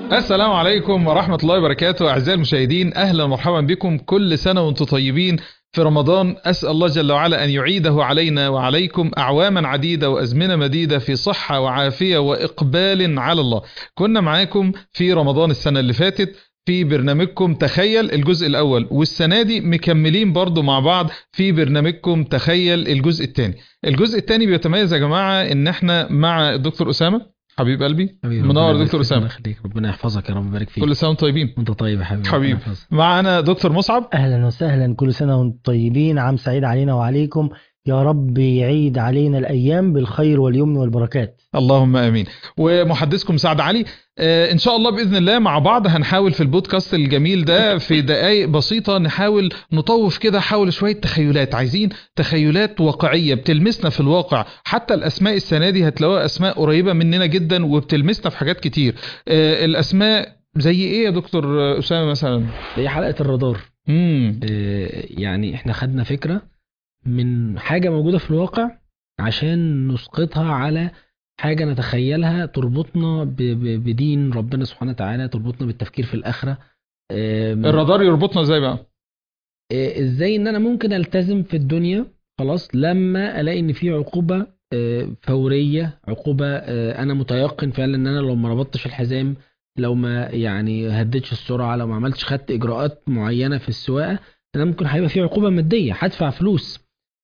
السلام عليكم ورحمة الله وبركاته أعزائي المشاهدين أهلا ومرحبا بكم كل سنة وانتم طيبين في رمضان أسأل الله جل وعلا أن يعيده علينا وعليكم أعواما عديدة وأزمنة مديدة في صحة وعافية وإقبال على الله كنا معاكم في رمضان السنة اللي فاتت في برنامجكم تخيل الجزء الأول والسنة دي مكملين برضو مع بعض في برنامجكم تخيل الجزء الثاني الجزء الثاني بيتميز يا جماعة إن احنا مع الدكتور أسامة حبيب قلبي حبيبي منور ربنا دكتور يبارك فيك، أسامة الله يخليك ربنا يحفظك يا رب يبارك فيك كل سنة وانتم طيبين وانت طيب يا حبيبي حبيبي. ربنا يحفظك. معنا دكتور مصعب اهلا وسهلا كل سنه وانتم طيبين عام سعيد علينا وعليكم يا رب يعيد علينا الايام بالخير واليمن والبركات اللهم امين ومحدثكم سعد علي آه ان شاء الله باذن الله مع بعض هنحاول في البودكاست الجميل ده في دقائق بسيطه نحاول نطوف كده حول شويه تخيلات عايزين تخيلات واقعيه بتلمسنا في الواقع حتى الاسماء السنه دي هتلاقوها اسماء قريبه مننا جدا وبتلمسنا في حاجات كتير آه الاسماء زي ايه يا دكتور اسامه مثلا دي حلقه الرادار امم آه، يعني احنا خدنا فكره من حاجه موجوده في الواقع عشان نسقطها على حاجه نتخيلها تربطنا ب- ب- بدين ربنا سبحانه وتعالى تربطنا بالتفكير في الاخره آم، الرادار يربطنا ازاي بقى آه، ازاي ان انا ممكن التزم في الدنيا خلاص لما الاقي ان في عقوبه آه، فوريه عقوبه آه، انا متيقن فعلا ان انا لو ما ربطتش الحزام لو ما يعني هديتش السرعه لو ما عملتش خدت اجراءات معينه في السواقه انا ممكن هيبقى في عقوبه ماديه هدفع فلوس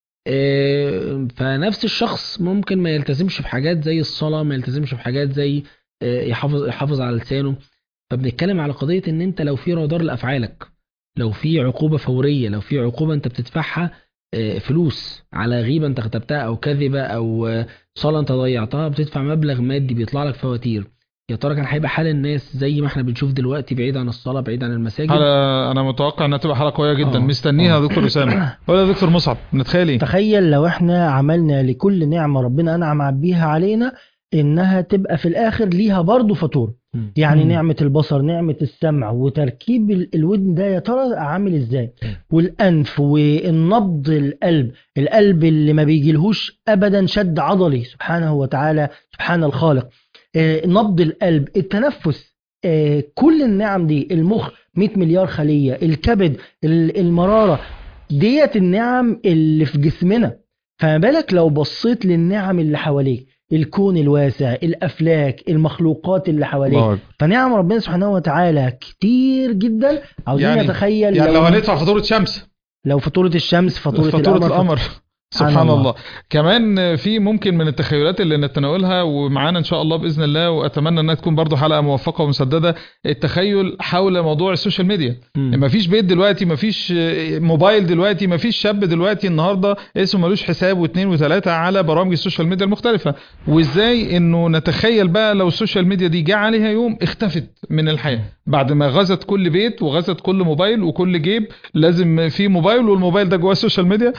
آه، فنفس الشخص ممكن ما يلتزمش بحاجات زي الصلاه ما يلتزمش بحاجات زي آه، يحافظ يحافظ على لسانه فبنتكلم على قضيه ان انت لو في رادار لافعالك لو في عقوبة فورية لو في عقوبة انت بتدفعها آه، فلوس على غيبة انت كتبتها او كذبة او آه، صلاة انت ضيعتها بتدفع مبلغ مادي بيطلع لك فواتير يا ترى كان هيبقى حال الناس زي ما احنا بنشوف دلوقتي بعيد عن الصلاة بعيد عن المساجد حلقه انا متوقع انها تبقى حلقه قويه جدا آه. مستنيها يا دكتور اسامه ولا يا دكتور مصعب نتخيل ايه تخيل لو احنا عملنا لكل نعمه ربنا انعم بيها علينا انها تبقى في الاخر ليها برضه فاتوره مم. يعني مم. نعمه البصر نعمه السمع وتركيب ال- الودن ده يا ترى عامل ازاي مم. والانف والنبض القلب القلب اللي ما بيجيلهوش ابدا شد عضلي سبحانه وتعالى سبحان الخالق آه، نبض القلب التنفس آه، كل النعم دي المخ 100 مليار خليه الكبد ال- المراره ديت النعم اللي في جسمنا فما بالك لو بصيت للنعم اللي حواليك الكون الواسع الافلاك المخلوقات اللي حواليك الله أكبر. فنعم ربنا سبحانه وتعالى كتير جدا عاوزين يعني- نتخيل يعني لو لو, هندفع فاتوره شمس لو فاتوره الشمس فاتوره, فاتوره القمر, القمر سبحان سبحان الله. الله. كمان في ممكن من التخيلات اللي نتناولها ومعانا ان شاء الله باذن الله واتمنى انها تكون برضو حلقه موفقه ومسدده التخيل حول موضوع السوشيال ميديا مم. ما فيش بيت دلوقتي ما فيش موبايل دلوقتي ما فيش شاب دلوقتي النهارده اسمه ملوش حساب واثنين وثلاثه على برامج السوشيال ميديا المختلفه وازاي انه نتخيل بقى لو السوشيال ميديا دي جه عليها يوم اختفت من الحياه بعد ما غزت كل بيت وغزت كل موبايل وكل جيب لازم في موبايل والموبايل ده جواه السوشيال ميديا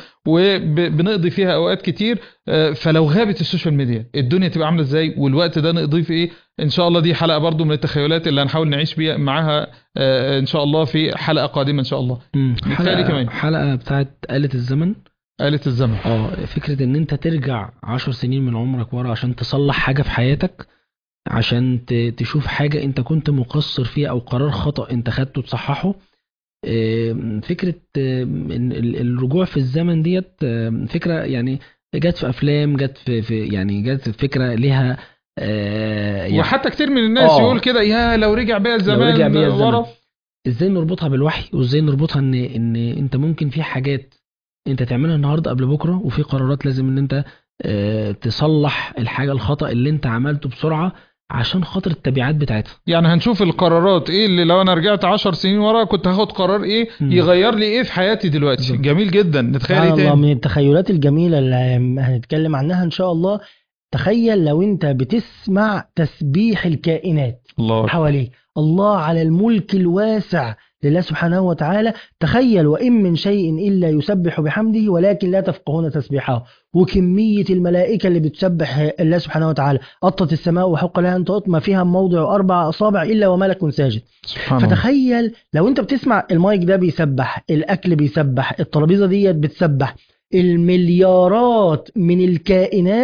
وبنقضي فيها اوقات كتير آه، فلو غابت السوشيال ميديا الدنيا تبقى عامله ازاي والوقت ده نقضيه في ايه ان شاء الله دي حلقه برضو من التخيلات اللي هنحاول نعيش بيها معاها آه، ان شاء الله في حلقه قادمه ان شاء الله مم. متهيألي كمان. حلقة, حلقة بتاعت آلة الزمن آلة الزمن اه فكرة ان انت ترجع عشر سنين من عمرك ورا عشان تصلح حاجة في حياتك عشان ت- تشوف حاجة انت كنت مقصر فيها او قرار خطأ انت خدته تصححه آم، فكرة آم، إن ال- الرجوع في الزمن ديت آم، فكرة يعني جت في افلام جت في, في يعني جت فكرة ليها آه، يعني وحتى كتير من الناس آه. يقول كده يا لو رجع بيا الزمان رجع بيا الزمن. ورا ازاي نربطها بالوحي وازاي نربطها ان ان انت ممكن في حاجات انت تعملها النهارده قبل بكره وفي قرارات لازم ان انت آه، تصلح الحاجه الخطا اللي انت عملته بسرعه عشان خاطر التبعات بتاعتها يعني هنشوف القرارات ايه اللي لو انا رجعت عشر سنين ورا كنت هاخد قرار ايه مم. يغير لي ايه في حياتي دلوقتي بالظبط. جميل جدا نتخيل ايه سبحان الله تاني من التخيلات الجميلة اللي هنتكلم عنها إن شاء الله تخيل لو أنت بتسمع تسبيح الكائنات الله أكبر. حواليك الله على الملك الواسع لله سبحانه وتعالى تخيل وإن من شيء إلا يسبح بحمده ولكن لا تفقهون تسبيحه وكمية الملائكة اللي بتسبح الله سبحانه وتعالى أطت السماء وحق لها أن تطم ما فيها موضع أربع أصابع إلا وملك ساجد سبحان الله فتخيل لو انت بتسمع المايك ده بيسبح الاكل بيسبح الترابيزه ديت بتسبح المليارات من الكائنات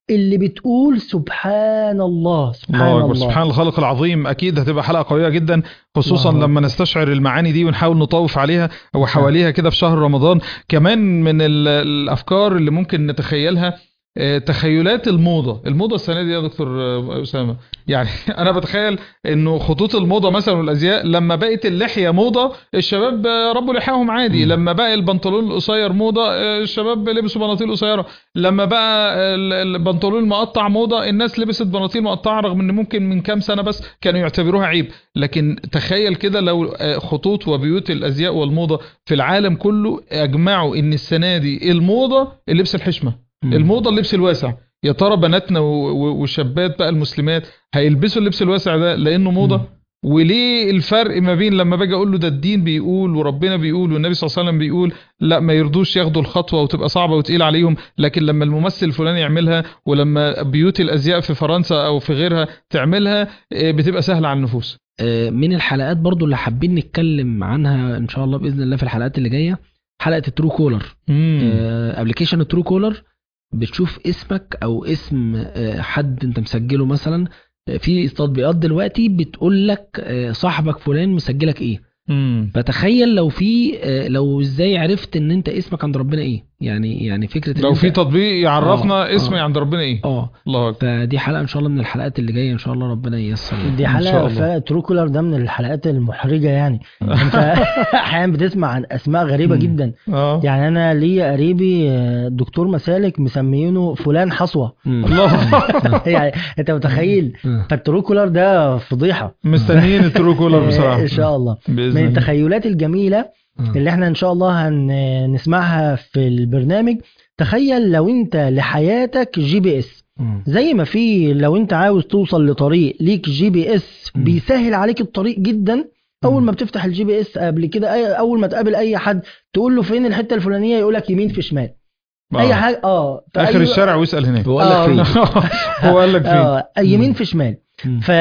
اللي بتقول سبحان الله سبحان الله الله, اكبر سبحان الخالق العظيم اكيد هتبقى حلقه قويه جدا خصوصا الله لما نستشعر المعاني دي ونحاول نطوف عليها او حواليها كده في شهر رمضان كمان من ال- الافكار اللي ممكن نتخيلها آه، تخيلات الموضه الموضه السنه دي يا دكتور آه، اسامه يعني انا بتخيل انه خطوط الموضه مثلا والازياء لما بقت اللحيه موضه الشباب آه، ربوا لحاهم عادي مم. لما بقى البنطلون القصير موضه آه، الشباب لبسوا بناطيل قصيره لما بقى ال- البنطلون المقطع موضه الناس لبست بناطيل مقطعه رغم ان ممكن من كام سنه بس كانوا يعتبروها عيب لكن تخيل كده لو آه، خطوط وبيوت الازياء والموضه في العالم كله اجمعوا ان السنه دي الموضه اللبس الحشمه مم. الموضه اللبس الواسع يا ترى بناتنا و- و- والشابات بقى المسلمات هيلبسوا اللبس الواسع ده لانه موضه مم. وليه الفرق ما بين لما باجي اقول له ده الدين بيقول وربنا بيقول والنبي صلى الله عليه وسلم بيقول لا ما يرضوش ياخدوا الخطوه وتبقى صعبه وتقيل عليهم لكن لما الممثل الفلاني يعملها ولما بيوت الازياء في فرنسا او في غيرها تعملها آه، بتبقى سهله على النفوس آه، من الحلقات برضو اللي حابين نتكلم عنها ان شاء الله باذن الله في الحلقات اللي جايه حلقه الترو كولر مم. ابلكيشن الترو كولر بتشوف اسمك او اسم آه، حد انت مسجله مثلا آه، في تطبيقات دلوقتي بتقول لك آه، صاحبك فلان مسجلك ايه مم. فتخيل لو في آه، لو ازاي عرفت ان انت اسمك عند ربنا ايه يعني يعني فكره إن لو أنت- في تطبيق يعرفنا آه، اسمي آه. عند ربنا ايه اه الله اكبر فدي حلقه ان شاء الله من الحلقات اللي جايه ان شاء الله ربنا ييسر يعني. دي إن شاء حلقه الله. فعلا ترو كولر ده من الحلقات المحرجه يعني انت احيانا بتسمع عن اسماء غريبه مم. جدا اه يعني انا ليا قريبي آه، دكتور مسالك مسميينه فلان حصوه مم. الله يعني انت متخيل آه. فالترو كولر ده فضيحه مستنيين الترو كولر بصراحه ان شاء الله باذن من الله التخيلات الجميله آه. اللي احنا ان شاء الله هنسمعها في البرنامج تخيل لو انت لحياتك جي بي اس مم. زي ما في لو انت عاوز توصل لطريق ليك جي بي اس مم. بيسهل عليك الطريق جدا اول مم. ما بتفتح الجي بي اس قبل كده أي- اول ما تقابل اي حد تقول له فين الحته الفلانيه يقول لك يمين في شمال آه. اي حاجه اه في اخر أي- الشارع واسال هناك هو قال لك آه. فين هو قال لك فين اه يمين مم. في شمال مم. ف...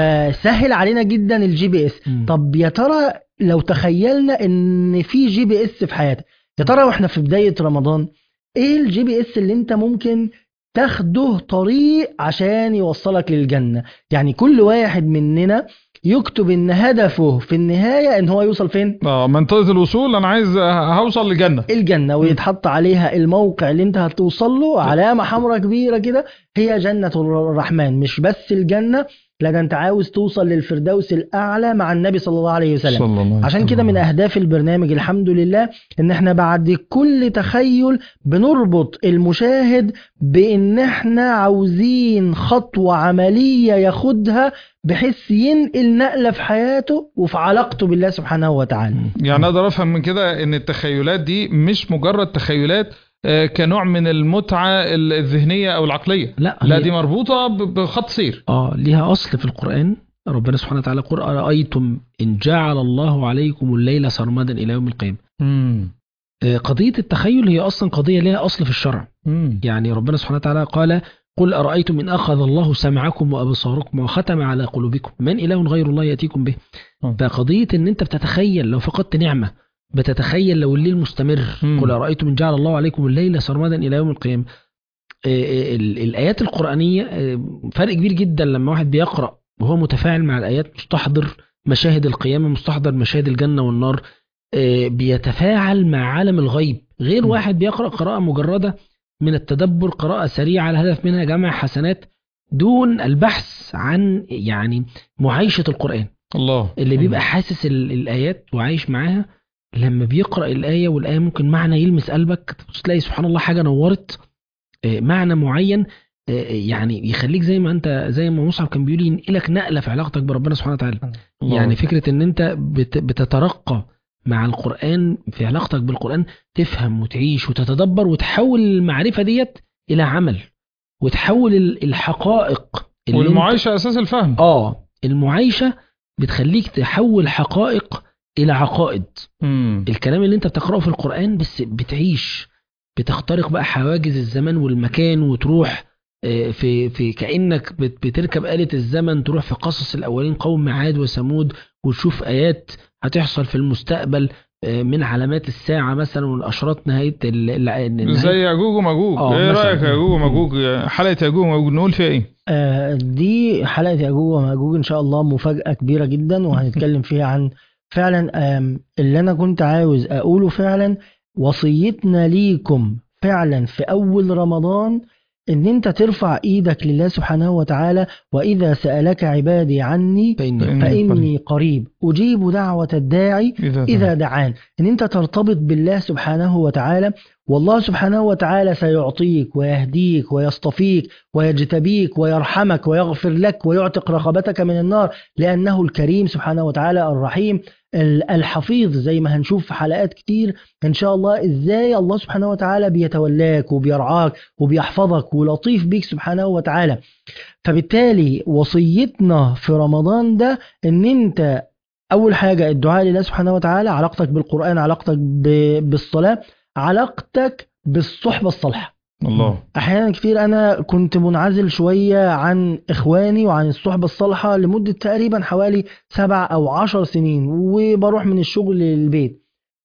فسهل علينا جدا الجي بي اس مم. طب يا ترى لو تخيلنا ان في جي بي اس في حياتك يا ترى واحنا في بدايه رمضان ايه الجي بي اس اللي انت ممكن تاخده طريق عشان يوصلك للجنه يعني كل واحد مننا يكتب ان هدفه في النهايه ان هو يوصل فين اه منطقه الوصول انا عايز هوصل لجنه الجنه ويتحط عليها الموقع اللي انت هتوصل له علامه حمراء كبيره كده هي جنه الرحمن مش بس الجنه لا ده انت عاوز توصل للفردوس الاعلى مع النبي صلى الله عليه وسلم صلى الله عليه عشان كده من اهداف البرنامج الحمد لله ان احنا بعد كل تخيل بنربط المشاهد بان احنا عاوزين خطوة عملية ياخدها بحيث ينقل نقلة في حياته وفي علاقته بالله سبحانه وتعالى يعني اقدر افهم من كده ان التخيلات دي مش مجرد تخيلات آه، كنوع من المتعه الذهنيه او العقليه لا لا هي- دي مربوطه ب- بخط سير اه ليها اصل في القران ربنا سبحانه وتعالى يقول ارايتم ان جعل الله عليكم الليل سرمدا الى يوم القيامه آه، قضيه التخيل هي اصلا قضيه ليها اصل في الشرع يعني ربنا سبحانه وتعالى قال قل أرأيتم إن أخذ الله سمعكم وأبصاركم وختم على قلوبكم من إله غير الله يأتيكم به آه. فقضية إن أنت بتتخيل لو فقدت نعمة بتتخيل لو الليل مستمر مم. قل أرأيتم إن جعل الله عليكم الليل سرمدا إلى يوم القيامة آه، آه، ال- الآيات القرآنية آه، فرق كبير جدا لما واحد بيقرأ وهو متفاعل مع الآيات مستحضر مشاهد القيامة مستحضر مشاهد الجنة والنار آه، بيتفاعل مع عالم الغيب غير م. واحد بيقرأ قراءة مجردة من التدبر قراءة سريعة الهدف منها جمع حسنات دون البحث عن يعني معايشة القرآن الله اللي بيبقى حاسس ال- الآيات وعايش معاها لما بيقرأ الآية والآية ممكن معنى يلمس قلبك تبص تلاقي سبحان الله حاجة نورت آه، معنى معين آه، يعني يخليك زي ما انت زي ما مصعب كان بيقول ينقلك نقلة في علاقتك بربنا سبحانه وتعالى الله يعني أكبر. فكرة ان انت بت- بتترقى مع القرآن في علاقتك بالقرآن تفهم وتعيش وتتدبر وتحول المعرفة ديت إلى عمل وتحول ال- الحقائق اللي انت- والمعايشه اساس الفهم اه المعايشة بتخليك تحول حقائق إلى عقائد مم. الكلام اللي انت بتقرأه في القرآن بس بتعيش بتخترق بقى حواجز الزمان والمكان وتروح آه، في في كأنك بت- بتركب آلة الزمن تروح في قصص الأولين قوم عاد وثمود وتشوف آيات هتحصل في المستقبل آه، من علامات الساعة مثلا والأشراط نهاية ال- ال- نهاية زي ياجوج وماجوج آه، ايه مثلاً. رايك يا ياجوج وماجوج حلقه ياجوج وماجوج نقول فيها ايه آه، دي حلقة ياجوج وماجوج إن شاء الله مفاجأة كبيرة جدا وهنتكلم فيها عن فعلا آم، اللي أنا كنت عاوز أقوله فعلا وصيتنا ليكم فعلا في أول رمضان إن أنت ترفع إيدك لله سبحانه وتعالى وإذا سألك عبادي عني فإني فإني فإني قريب أجيب دعوة الداعي اذا إذا دعان إن أنت ترتبط بالله سبحانه وتعالى والله سبحانه وتعالى سيعطيك ويهديك ويصطفيك ويجتبيك ويرحمك ويغفر لك ويعتق رقبتك من النار لأنه الكريم سبحانه وتعالى الرحيم ال- الحفيظ زي ما هنشوف في حلقات كتير إن شاء الله إزاي الله سبحانه وتعالى بيتولاك وبيرعاك وبيحفظك ولطيف بيك سبحانه وتعالى فبالتالي وصيتنا في رمضان ده إن أنت اول حاجه الدعاء لله سبحانه وتعالى علاقتك بالقران علاقتك ب- بالصلاه علاقتك بالصحبه الصالحه الله احيانا كتير انا كنت منعزل شويه عن اخواني وعن الصحبه الصالحه لمده تقريبا حوالي سبع او عشر سنين وبروح من الشغل للبيت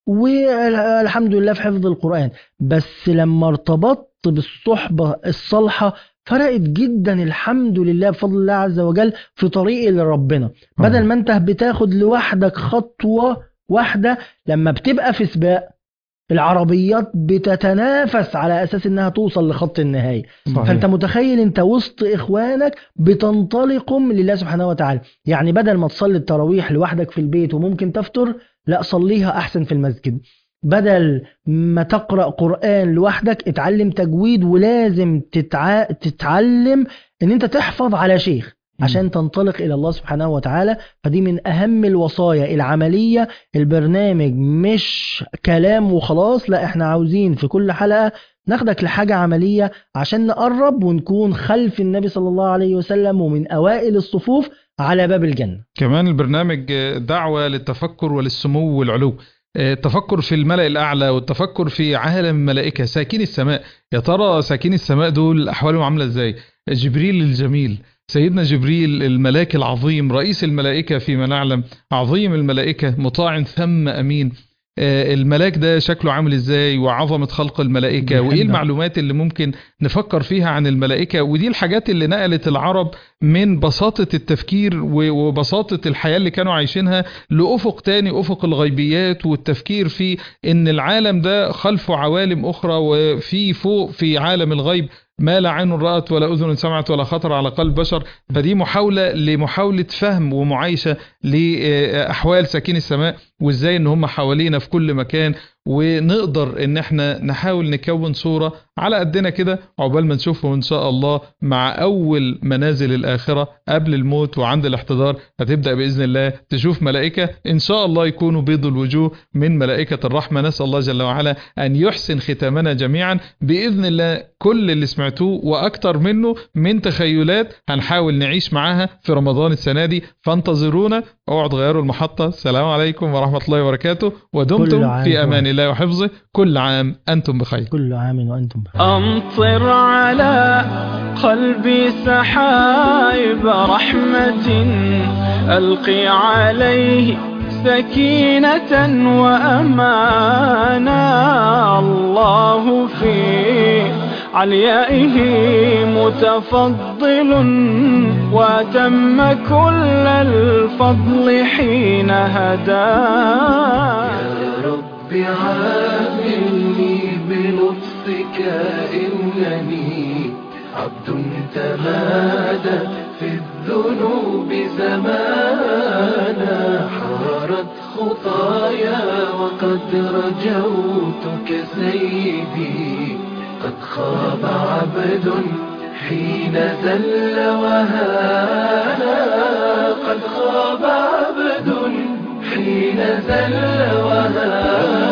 والحمد لله في حفظ القران بس لما ارتبطت بالصحبه الصالحه فرقت جدا الحمد لله بفضل الله عز وجل في طريقي لربنا بدل ما انت بتاخد لوحدك خطوه واحده لما بتبقى في سباق العربيات بتتنافس على اساس انها توصل لخط النهايه صحيح. فانت متخيل انت وسط اخوانك بتنطلقهم لله سبحانه وتعالى يعني بدل ما تصلي التراويح لوحدك في البيت وممكن تفطر لا صليها احسن في المسجد بدل ما تقرا قران لوحدك اتعلم تجويد ولازم تتع... تتعلم ان انت تحفظ على شيخ عشان تنطلق الى الله سبحانه وتعالى فدي من اهم الوصايا العمليه البرنامج مش كلام وخلاص لا احنا عاوزين في كل حلقه ناخدك لحاجه عمليه عشان نقرب ونكون خلف النبي صلى الله عليه وسلم ومن اوائل الصفوف على باب الجنه كمان البرنامج دعوة للتفكر وللسمو والعلو التفكر في الملأ الأعلى والتفكر في عالم الملائكة ساكين السماء يا ترى ساكين السماء دول أحوالهم عاملة إزاي جبريل الجميل سيدنا جبريل الملاك العظيم رئيس الملائكة فيما نعلم عظيم الملائكة مطاع ثم أمين آه، الملاك ده شكله عامل ازاي وعظمة خلق الملائكة وايه بيحبك. المعلومات اللي ممكن نفكر فيها عن الملائكة ودي الحاجات اللي نقلت العرب من بساطة التفكير و- وبساطة الحياة اللي كانوا عايشينها لأفق تاني أفق الغيبيات والتفكير في إن العالم ده خلفه عوالم أخرى وفي فوق في عالم الغيب ما لا عين رأت ولا أذن سمعت ولا خطر على قلب بشر فدي محاولة لمحاولة فهم ومعايشة لأحوال ساكين السماء وإزاي إن هم حوالينا في كل مكان ونقدر إن احنا نحاول نكون صورة على قدنا كده عقبال ما نشوفهم إن شاء الله مع أول منازل الآخرة قبل الموت وعند الاحتضار هتبدأ بإذن الله تشوف ملائكة إن شاء الله يكونوا بيض الوجوه من ملائكة الرحمة نسأل الله جل وعلا أن يحسن ختامنا جميعا بإذن الله كل اللي سمعتوه وأكتر منه من تخيلات هنحاول نعيش معاها في رمضان السنة دي فانتظرونا اوعوا تغيروا المحطة السلام عليكم ورحمة الله وبركاته كل ودمتم عام في أمان وأنتم. الله وحفظه كل عام أنتم بخير كل عام وانتم بخير أمطر على قلبي سحائب رحمة ألقي عليه سكينة وأمانا الله في عليائه متفضل وتم كل الفضل حين هداه رب عاملني بلطفك إنني عبد تمادى في الذنوب زمانا حارت خطايا وقد رجوتك سيدي قد خاب عبد حين ذل وهانا قد خاب عبد حين زل وهانا